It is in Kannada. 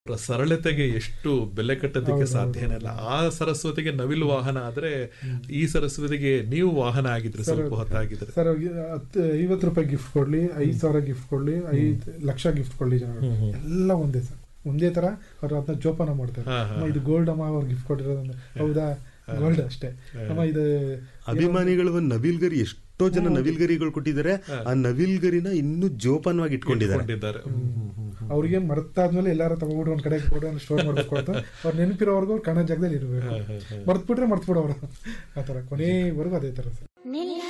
ಅವರ ಸರಳತೆಗೆ ಎಷ್ಟು ಬೆಲೆ ಕಟ್ಟೋದಕ್ಕೆ ಹೌದು, ಸಾಧ್ಯನೇ ಇಲ್ಲ ಆ ಸರಸ್ವತಿಗೆ ನವಿಲು ವಾಹನ ಆದ್ರೆ ಈ ಸರಸ್ವತಿಗೆ ನೀವು ವಾಹನ ಆಗಿದ್ರೆ ಸರ್, ಸ್ವಲ್ಪ ಹೊತ್ತಾಗಿದ್ರೆ ಸರ್ ಹತ್ತು ಐವತ್ತು ರೂಪಾಯಿ ಗಿಫ್ಟ್ ಕೊಡ್ಲಿ ಐದು ಸಾವಿರ ಗಿಫ್ಟ್ ಕೊಡ್ಲಿ ಐದು ಲಕ್ಷ ಗಿಫ್ಟ್ ಕೊಡ್ಲಿ ಜನಗಳು ಎಲ್ಲ ಒಂದೇ ಸರ್ ಒಂದೇ ತರ ಅವ್ರು ಅದನ್ನ ಜೋಪಾನ ಮಾಡ್ತಾರೆ ಹಾ, ಹಾ. ಅಮ್ಮ ಇದು ಗೋಲ್ಡ್ ಅಮ್ಮ ಅವ್ರು ಗಿಫ್ಟ್ ಕೊಟ್ಟಿರೋದಂದ್ರೆ ಹೌದಾ ಗೋಲ್ಡ್ ಅಷ್ಟೇ ಅಮ್ಮ ಇದು ಅಭಿಮಾನಿಗಳು ಒಂದು ನವಿಲ್ ಗರಿ ಎಷ್ಟೋ ಜನ ನವಿಲ್ ಗರಿಗಳು ಕೊಟ್ಟಿದ್ದಾರೆ ಆ ನವಿಲ್ ಗರಿನ ಇನ್ನೂ ಜೋಪಾನವಾಗಿ ಇಟ್ಕೊಂಡಿದ್ದಾರೆ ಇಟ್ಕೊಂಡಿದ್ದಾರೆ ಹ್ಮ್, ಹ್ಮ್, ಹ್ಮ್. ಅವ್ರಿಗೆ ಮರ್ತಾದ್ಮೇಲೆ ಎಲ್ಲಾರು ತಗೊಂಡ್ಬಿಟ್ಟು ಒಂದ್ ಕಡೆ ಕೊಡು ಸ್ಟೋರ್ ಮಾಡ್ಬೇಕು ಅಂತ ಅವ್ರು ನೆನಪಿರೋವರೆಗೂ ಅವ್ರು ಕಾಣೋ ಜಾಗದಲ್ಲಿ ಇರಬೇಕು ಮರ್ತ್ಬಿಟ್ರೆ ಮರ್ತ್ಬಿಡೋರು ಆ ತರ ಕೊನೆವರೆಗೂ ಅದೇ ತರ ಸರ್ ನಿಲ್ಲ